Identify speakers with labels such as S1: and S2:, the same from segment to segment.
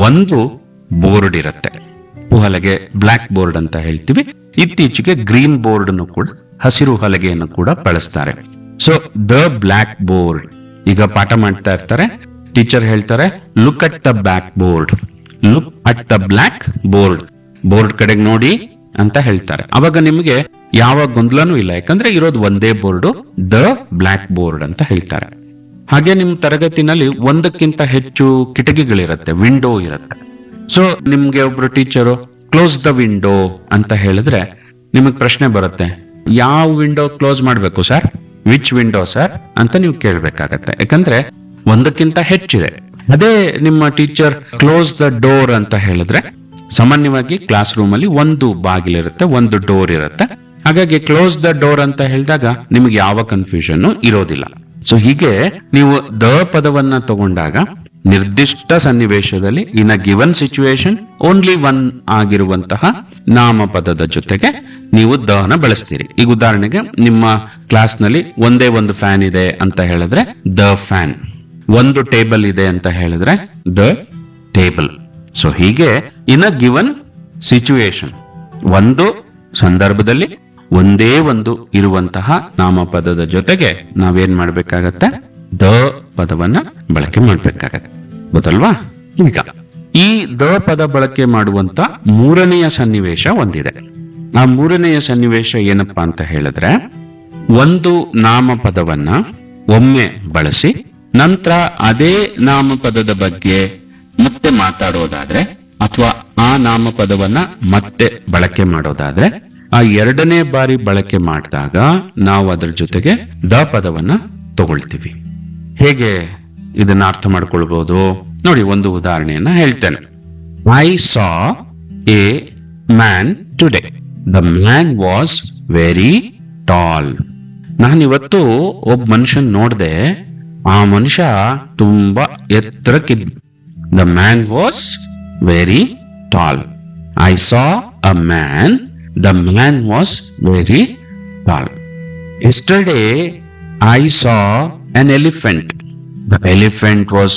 S1: ಒಂದು ಬೋರ್ಡ್ ಇರುತ್ತೆ ಹಲಗೆ ಬ್ಲಾಕ್ ಬೋರ್ಡ್ ಅಂತ ಹೇಳ್ತೀವಿ ಇತ್ತೀಚೆಗೆ ಗ್ರೀನ್ ಬೋರ್ಡ್ ಅನ್ನು ಕೂಡ ಹಸಿರು ಹಲಗೆಯನ್ನು ಕೂಡ ಬಳಸ್ತಾರೆ ಸೊ ದ ಬ್ಲಾಕ್ ಬೋರ್ಡ್ ಈಗ ಪಾಠ ಮಾಡ್ತಾ ಇರ್ತಾರೆ ಟೀಚರ್ ಹೇಳ್ತಾರೆ look at the blackboard look at the blackboard board ಕಡೆಗೆ ನೋಡಿ ಅಂತ ಹೇಳ್ತಾರೆ ಅವಾಗ ನಿಮಗೆ ಯಾವ ಗೊಂದಲನೂ ಇಲ್ಲ ಯಾಕಂದ್ರೆ ಇರೋದು ಒಂದೇ ಬೋರ್ಡು ದ ಬ್ಲಾಕ್ ಬೋರ್ಡ್ ಅಂತ ಹೇಳ್ತಾರೆ ಹಾಗೆ ನಿಮ್ಮ ತರಗತಿನಲ್ಲಿ ಒಂದಕ್ಕಿಂತ ಹೆಚ್ಚು ಕಿಟಕಿಗಳಿರುತ್ತೆ ವಿಂಡೋ ಇರುತ್ತೆ ಸೊ ನಿಮ್ಗೆ ಒಬ್ರು ಟೀಚರು ಕ್ಲೋಸ್ ದ ವಿಂಡೋ ಅಂತ ಹೇಳಿದ್ರೆ ನಿಮಗೆ ಪ್ರಶ್ನೆ ಬರುತ್ತೆ ಯಾವ ವಿಂಡೋ ಕ್ಲೋಸ್ ಮಾಡಬೇಕು ಸರ್ ವಿಚ್ ವಿಂಡೋ ಸರ್ ಅಂತ ನೀವು ಕೇಳಬೇಕಾಗತ್ತೆ ಯಾಕಂದ್ರೆ ಒಂದಕ್ಕಿಂತ ಹೆಚ್ಚಿದೆ ಅದೇ ನಿಮ್ಮ ಟೀಚರ್ ಕ್ಲೋಸ್ ದ ಡೋರ್ ಅಂತ ಹೇಳಿದ್ರೆ ಸಾಮಾನ್ಯವಾಗಿ ಕ್ಲಾಸ್ ರೂಮ್ ಅಲ್ಲಿ ಒಂದು ಬಾಗಿಲಿರುತ್ತೆ ಒಂದು ಡೋರ್ ಇರುತ್ತೆ ಹಾಗಾಗಿ ಕ್ಲೋಸ್ ದ ಡೋರ್ ಅಂತ ಹೇಳಿದಾಗ ನಿಮಗೆ ಯಾವ ಕನ್ಫ್ಯೂಷನ್ ಇರೋದಿಲ್ಲ ಸೊ ಹೀಗೆ ನೀವು ದ ಪದವನ್ನ ತಗೊಂಡಾಗ ನಿರ್ದಿಷ್ಟ ಸನ್ನಿವೇಶದಲ್ಲಿ in a given situation only one ಆಗಿರುವಂತಹ ನಾಮಪದದ ಜೊತೆಗೆ ನೀವು ದನ ಬಳಸ್ತೀರಿ ಈಗ ಉದಾಹರಣೆಗೆ ನಿಮ್ಮ ಕ್ಲಾಸ್ ನಲ್ಲಿ ಒಂದೇ ಒಂದು ಫ್ಯಾನ್ ಇದೆ ಅಂತ ಹೇಳಿದ್ರೆ ದ ಫ್ಯಾನ್ ಒಂದು ಟೇಬಲ್ ಇದೆ ಅಂತ ಹೇಳಿದ್ರೆ ದ ಟೇಬಲ್ ಸೊ ಹೀಗೆ ಇನ್ ಅ ಗಿವನ್ ಸಿಚುವೇಶನ್ ಒಂದು ಸಂದರ್ಭದಲ್ಲಿ ಒಂದೇ ಒಂದು ಇರುವಂತಹ ನಾಮಪದದ ಜೊತೆಗೆ ನಾವೇನ್ ಮಾಡ್ಬೇಕಾಗತ್ತೆ ದ ಪದವನ್ನ ಬಳಕೆ ಮಾಡ್ಬೇಕಾಗತ್ತೆ ಗೊತ್ತಲ್ವಾ ಈಗ ಈ ದ ಪದ ಬಳಕೆ ಮಾಡುವಂತ ಮೂರನೆಯ ಸನ್ನಿವೇಶ ಒಂದಿದೆ ಆ ಮೂರನೆಯ ಸನ್ನಿವೇಶ ಏನಪ್ಪಾ ಅಂತ ಹೇಳಿದ್ರೆ ಒಂದು ನಾಮಪದವನ್ನ ಒಮ್ಮೆ ಬಳಸಿ ನಂತರ ಅದೇ ನಾಮಪದದ ಬಗ್ಗೆ ಮತ್ತೆ ಮಾತಾಡೋದಾದ್ರೆ ಅಥವಾ ಆ ನಾಮಪದವನ್ನ ಮತ್ತೆ ಬಳಕೆ ಮಾಡೋದಾದ್ರೆ ಆ ಎರಡನೇ ಬಾರಿ ಬಳಕೆ ಮಾಡಿದಾಗ ನಾವು ಅದರ ಜೊತೆಗೆ ದ ಪದವನ್ನ ತಗೊಳ್ತೀವಿ ಹೇಗೆ ಇದನ್ನ ಅರ್ಥ ಮಾಡ್ಕೊಳ್ಬಹುದು ನೋಡಿ ಒಂದು ಉದಾಹರಣೆಯನ್ನ ಹೇಳ್ತೇನೆ I saw a man today the man was very tall ನಾನಿವತ್ತು ಒಬ್ಬ ಮನುಷ್ಯನ್ ನೋಡ್ದೆ ಆ ಮನುಷ್ಯ ತುಂಬಾ ಎತ್ತರಕ್ಕಿದ್ದ the man was very tall I saw a man the man was very tall yesterday I saw an elephant. The elephant was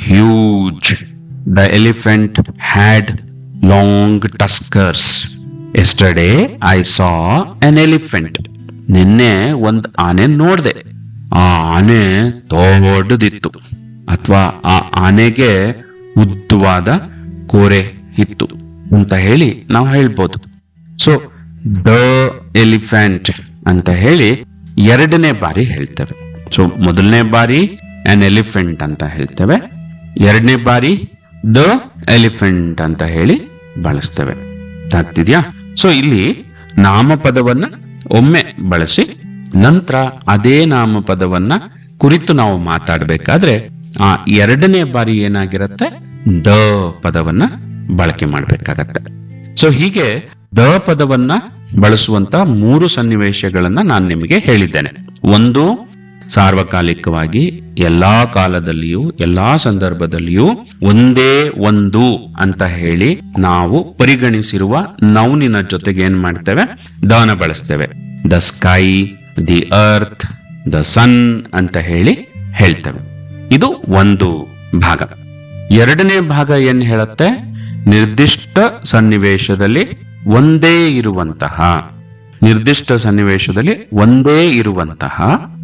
S1: huge. The elephant had long tuskers. Yesterday I saw an elephant. ನಿನ್ನೆ ಒಂದ್ ಆನೆ ನೋಡ್ದೆ ಆ ಆನೆ ದೊಡ್ಡದಿತ್ತು ಅಥವಾ ಆ ಆನೆಗೆ ಉದ್ದವಾದ ಕೋರೆ ಇತ್ತು ಅಂತ ಹೇಳಿ ನಾವು ಹೇಳ್ಬೋದು ಸೊ ದ ಎಲಿಫೆಂಟ್ ಅಂತ ಹೇಳಿ ಎರಡನೇ ಬಾರಿ ಹೇಳ್ತೇವೆ ಸೊ ಮೊದಲನೇ ಬಾರಿ ಅನ್ ಎಲಿಫೆಂಟ್ ಅಂತ ಹೇಳ್ತೇವೆ ಎರಡನೇ ಬಾರಿ ದ ಎಲಿಫೆಂಟ್ ಅಂತ ಹೇಳಿ ಬಳಸ್ತೇವೆ ಆಗ್ತಿದ್ಯಾ ಸೊ ಇಲ್ಲಿ ನಾಮಪದವನ್ನ ಒಮ್ಮೆ ಬಳಸಿ ನಂತರ ಅದೇ ನಾಮಪದವನ್ನ ಕುರಿತು ನಾವು ಮಾತಾಡಬೇಕಾದ್ರೆ ಆ ಎರಡನೇ ಬಾರಿ ಏನಾಗಿರುತ್ತೆ ದ ಪದವನ್ನ ಬಳಕೆ ಮಾಡಬೇಕಾಗತ್ತೆ ಸೊ ಹೀಗೆ ದ ಪದವನ್ನ ಬಳಸುವಂತ ಮೂರು ಸನ್ನಿವೇಶಗಳನ್ನ ನಾನು ನಿಮಗೆ ಹೇಳಿದ್ದೇನೆ ಒಂದು ಸಾರ್ವಕಾಲಿಕವಾಗಿ ಎಲ್ಲಾ ಕಾಲದಲ್ಲಿಯೂ ಎಲ್ಲಾ ಸಂದರ್ಭದಲ್ಲಿಯೂ ಒಂದೇ ಒಂದು ಅಂತ ಹೇಳಿ ನಾವು ಪರಿಗಣಿಸಿರುವ ನೌನಿನ ಜೊತೆಗೆ ಏನ್ ಮಾಡ್ತೇವೆ ದನ ಬಳಸ್ತೇವೆ the sky the earth the sun ಅಂತ ಹೇಳಿ ಹೇಳ್ತೇವೆ ಇದು ಒಂದು ಭಾಗ ಎರಡನೇ ಭಾಗ ಏನ್ ಹೇಳುತ್ತೆ ನಿರ್ದಿಷ್ಟ ಸನ್ನಿವೇಶದಲ್ಲಿ ಒಂದೇ ಇರುವಂತಹ ನಿರ್ದಿಷ್ಟ ಸನ್ನಿವೇಶದಲ್ಲಿ ಒಂದೇ ಇರುವಂತಹ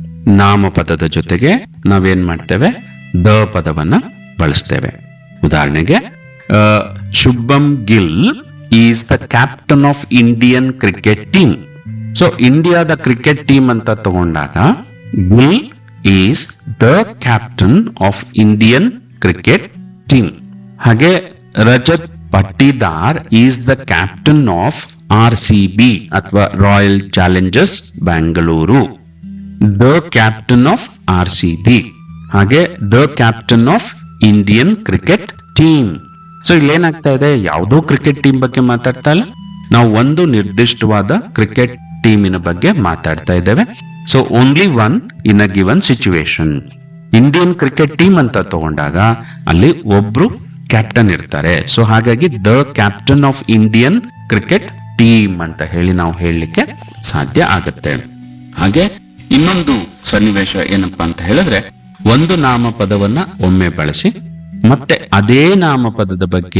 S1: ನಾಮಪದದ ಜೊತೆಗೆ ನಾವೇನ್ ಮಾಡ್ತೇವೆ ದ ಪದವನ್ನ ಬಳಸ್ತೇವೆ ಉದಾಹರಣೆಗೆ ಆ, Shubman Gill is the captain of Indian cricket team so ಇಂಡಿಯಾದ ಕ್ರಿಕೆಟ್ ಟೀಮ್ ಅಂತ ತಗೊಂಡಾಗ Gill is the captain of Indian cricket team ಹಾಗೆ Rajat Patidar is the captain of R C B ಅಥವಾ royal challengers Bangalore the captain of R C B ಹಾಗೆ the captain of Indian cricket team so ಇಲ್ಲೇನಾಗ್ತಾ ಇದೆ ಯಾವುದೋ cricket team ಬಗ್ಗೆ ಮಾತಾಡ್ತಾ ಇಲ್ಲ ನಾವು ಒಂದು ನಿರ್ದಿಷ್ಟವಾದ ಕ್ರಿಕೆಟ್ ಟೀಮಿನ ಬಗ್ಗೆ ಮಾತಾಡ್ತಾ ಇದ್ದೇವೆ so only one in a given situation Indian cricket team ಅಂತ ತಗೊಂಡಾಗ ಅಲ್ಲಿ ಒಬ್ರು ಕ್ಯಾಪ್ಟನ್ ಇರ್ತಾರೆ ಸೊ ಹಾಗಾಗಿ the captain of Indian cricket team ಅಂತ ಹೇಳಿ ನಾವು ಹೇಳಲಿಕ್ಕೆ ಸಾಧ್ಯ ಆಗುತ್ತೆ ಹಾಗೆ ಇನ್ನೊಂದು ಸನ್ನಿವೇಶ ಏನಪ್ಪಾ ಅಂತ ಹೇಳಿದ್ರೆ ಒಂದು ನಾಮಪದವನ್ನ ಒಮ್ಮೆ ಬಳಸಿ ಮತ್ತೆ ಅದೇ ನಾಮಪದದ ಬಗ್ಗೆ